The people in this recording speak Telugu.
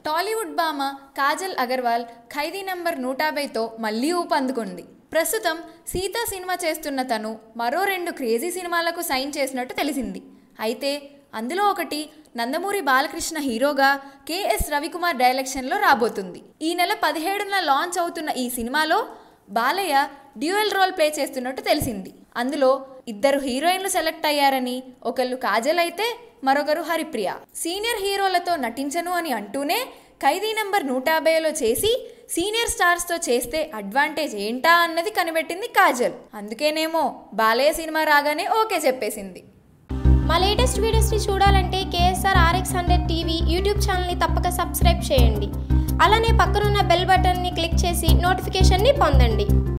టాలీవుడ్ భామ కాజల్ అగర్వాల్ ఖైదీ నంబర్ నూట యాభైతో మళ్ళీ ఊపందుకుంది ప్రస్తుతం సీత సినిమా చేస్తున్న తను మరో రెండు క్రేజీ సినిమాలకు సైన్ చేసినట్టు తెలిసింది అయితే అందులో ఒకటి నందమూరి బాలకృష్ణ హీరోగా కేఎస్ రవికుమార్ డైరెక్షన్లో రాబోతుంది ఈ నెల పదిహేడున లాంచ్ అవుతున్న ఈ సినిమాలో బాలయ్య డ్యూయల్ రోల్ ప్లే చేస్తున్నట్టు తెలిసింది అందులో ఇద్దరు హీరోయిన్లు సెలెక్ట్ అయ్యారని ఒకళ్ళు కాజల్ అయితే మరొకరు హరిప్రియ సీనియర్ హీరోలతో నటించను అని అంటూనే ఖైదీ నంబర్ నూట యాభైలో చేసి సీనియర్ స్టార్స్తో చేస్తే అడ్వాంటేజ్ ఏంటా అన్నది కనిపెట్టింది కాజల్ అందుకేనేమో బాలయ్య సినిమా రాగానే ఓకే చెప్పేసింది మా లేటెస్ట్ వీడియోస్ని చూడాలంటే KSR RX hundred TV YouTube ఛానల్ని తప్పక సబ్స్క్రైబ్ చేయండి అలానే పక్కనున్న బెల్ బటన్ని క్లిక్ చేసి నోటిఫికేషన్ని పొందండి